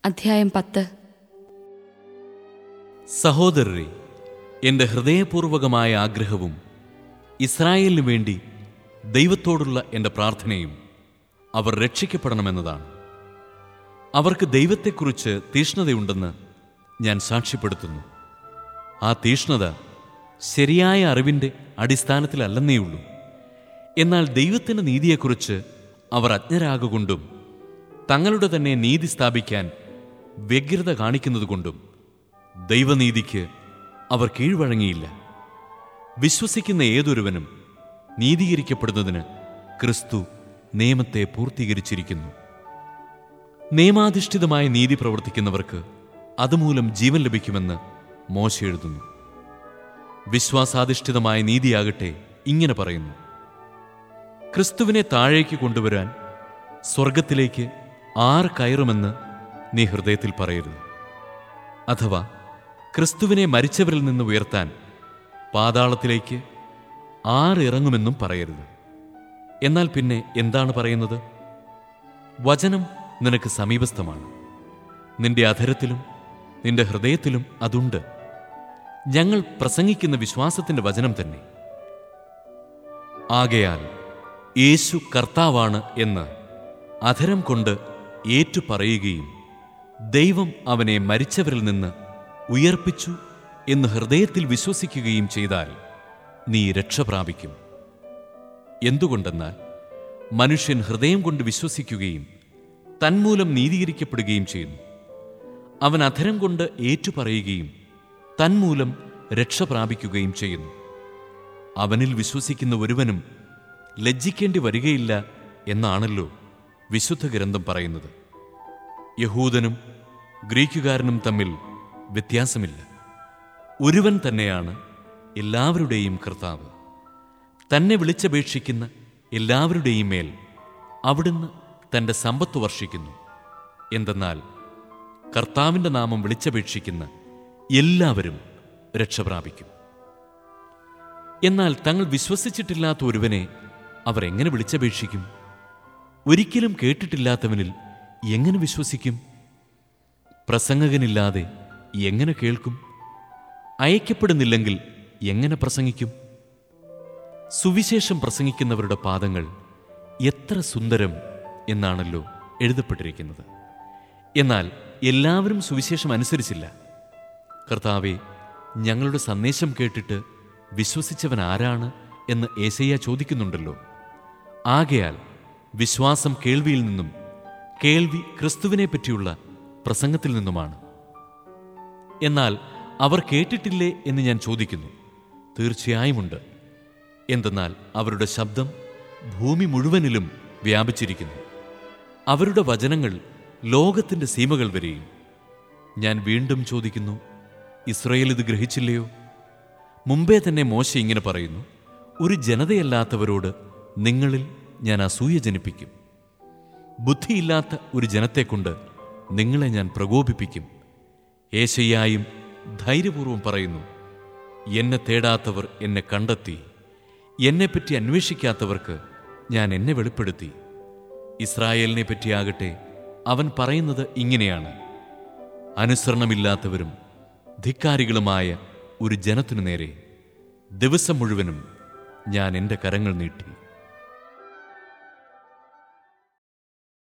അധ്യായം പത്ത് സഹോദരരെ എൻ്റെ ഹൃദയപൂർവകമായ ആഗ്രഹവും ഇസ്രായേലിനു വേണ്ടി ദൈവത്തോടുള്ള എൻ്റെ പ്രാർത്ഥനയും അവർ രക്ഷിക്കപ്പെടണമെന്നതാണ് അവർക്ക് ദൈവത്തെക്കുറിച്ച് തീഷ്ണതയുണ്ടെന്ന് ഞാൻ സാക്ഷ്യപ്പെടുത്തുന്നു ആ തീഷ്ണത ശരിയായ അറിവിൻ്റെ അടിസ്ഥാനത്തിലല്ലെന്നേയുള്ളൂ എന്നാൽ ദൈവത്തിൻ്റെ നീതിയെക്കുറിച്ച് അവർ അജ്ഞരാകൊണ്ടും തങ്ങളുടെ തന്നെ നീതി സ്ഥാപിക്കാൻ വ്യഗ്രത കാണിക്കുന്നതുകൊണ്ടും ദൈവനീതിക്ക് അവർ കീഴ്വഴങ്ങിയില്ല വിശ്വസിക്കുന്ന ഏതൊരുവനും നീതീകരിക്കപ്പെടുന്നതിന് ക്രിസ്തു നിയമത്തെ പൂർത്തീകരിച്ചിരിക്കുന്നു നിയമാധിഷ്ഠിതമായ നീതി പ്രവർത്തിക്കുന്നവർക്ക് അതുമൂലം ജീവൻ ലഭിക്കുമെന്ന് മോശ എഴുതുന്നു വിശ്വാസാധിഷ്ഠിതമായ നീതിയാകട്ടെ ഇങ്ങനെ പറയുന്നു ക്രിസ്തുവിനെ താഴേക്ക് കൊണ്ടുവരാൻ സ്വർഗത്തിലേക്ക് ആർ കയറുമെന്ന് നീ ഹൃദയത്തിൽ പറയരുത് അഥവാ ക്രിസ്തുവിനെ മരിച്ചവരിൽ നിന്ന് ഉയർത്താൻ പാതാളത്തിലേക്ക് ആറിറങ്ങുമെന്നും പറയരുത് എന്നാൽ പിന്നെ എന്താണ് പറയുന്നത് വചനം നിനക്ക് സമീപസ്ഥമാണ് നിന്റെ അധരത്തിലും നിന്റെ ഹൃദയത്തിലും അതുണ്ട് ഞങ്ങൾ പ്രസംഗിക്കുന്ന വിശ്വാസത്തിന്റെ വചനം തന്നെ ആകയാൽ യേശു കർത്താവാണ് എന്ന് അധരം കൊണ്ട് ഏറ്റുപറയുകയും ദൈവം അവനെ മരിച്ചവരിൽ നിന്ന് ഉയർപ്പിച്ചു എന്ന് ഹൃദയത്തിൽ വിശ്വസിക്കുകയും ചെയ്താൽ നീ രക്ഷ പ്രാപിക്കും എന്തുകൊണ്ടെന്നാൽ മനുഷ്യൻ ഹൃദയം കൊണ്ട് വിശ്വസിക്കുകയും തന്മൂലം നീതീകരിക്കപ്പെടുകയും ചെയ്യുന്നു അവൻ അധരം കൊണ്ട് ഏറ്റുപറയുകയും തന്മൂലം രക്ഷ പ്രാപിക്കുകയും ചെയ്യുന്നു അവനിൽ വിശ്വസിക്കുന്ന ഒരുവനും ലജ്ജിക്കേണ്ടി വരികയില്ല എന്നാണല്ലോ വിശുദ്ധ ഗ്രന്ഥം പറയുന്നത് യഹൂദനും ഗ്രീക്കുകാരനും തമ്മിൽ വ്യത്യാസമില്ല ഒരുവൻ തന്നെയാണ് എല്ലാവരുടെയും കർത്താവ് തന്നെ വിളിച്ചപേക്ഷിക്കുന്ന എല്ലാവരുടെയും മേൽ അവിടുന്ന് തൻ്റെ സമ്പത്ത് വർഷിക്കുന്നു എന്തെന്നാൽ കർത്താവിൻ്റെ നാമം വിളിച്ചപേക്ഷിക്കുന്ന എല്ലാവരും രക്ഷ പ്രാപിക്കും എന്നാൽ തങ്ങൾ വിശ്വസിച്ചിട്ടില്ലാത്ത ഒരുവനെ അവർ എങ്ങനെ വിളിച്ചപേക്ഷിക്കും ഒരിക്കലും കേട്ടിട്ടില്ലാത്തവനിൽ എങ്ങനെ വിശ്വസിക്കും പ്രസംഗകനില്ലാതെ എങ്ങനെ കേൾക്കും അയക്കപ്പെടുന്നില്ലെങ്കിൽ എങ്ങനെ പ്രസംഗിക്കും സുവിശേഷം പ്രസംഗിക്കുന്നവരുടെ പാദങ്ങൾ എത്ര സുന്ദരം എന്നാണല്ലോ എഴുതപ്പെട്ടിരിക്കുന്നത് എന്നാൽ എല്ലാവരും സുവിശേഷം അനുസരിച്ചില്ല കർത്താവെ ഞങ്ങളുടെ സന്ദേശം കേട്ടിട്ട് വിശ്വസിച്ചവൻ ആരാണ് എന്ന് ഏസയ്യ ചോദിക്കുന്നുണ്ടല്ലോ ആകയാൽ വിശ്വാസം കേൾവിയിൽ നിന്നും കേൾവി ക്രിസ്തുവിനെ പറ്റിയുള്ള പ്രസംഗത്തിൽ നിന്നുമാണ് എന്നാൽ അവർ കേട്ടിട്ടില്ലേ എന്ന് ഞാൻ ചോദിക്കുന്നു തീർച്ചയായുമുണ്ട് എന്തെന്നാൽ അവരുടെ ശബ്ദം ഭൂമി മുഴുവനിലും വ്യാപിച്ചിരിക്കുന്നു അവരുടെ വചനങ്ങൾ ലോകത്തിൻ്റെ സീമകൾ വരെയും ഞാൻ വീണ്ടും ചോദിക്കുന്നു ഇസ്രയേൽ ഇത് ഗ്രഹിച്ചില്ലയോ മുമ്പേ തന്നെ മോശ ഇങ്ങനെ പറയുന്നു ഒരു ജനതയല്ലാത്തവരോട് നിങ്ങളിൽ ഞാൻ അസൂയ ജനിപ്പിക്കും ബുദ്ധിയില്ലാത്ത ഒരു ജനത്തെക്കൊണ്ട് നിങ്ങളെ ഞാൻ പ്രകോപിപ്പിക്കും ഏശയ്യായും ധൈര്യപൂർവ്വം പറയുന്നു എന്നെ തേടാത്തവർ എന്നെ കണ്ടെത്തി എന്നെപ്പറ്റി അന്വേഷിക്കാത്തവർക്ക് ഞാൻ എന്നെ വെളിപ്പെടുത്തി ഇസ്രായേലിനെ പറ്റിയാകട്ടെ അവൻ പറയുന്നത് ഇങ്ങനെയാണ് അനുസരണമില്ലാത്തവരും ധിക്കാരികളുമായ ഒരു ജനത്തിനു നേരെ ദിവസം മുഴുവനും ഞാൻ എൻ്റെ കരങ്ങൾ നീട്ടി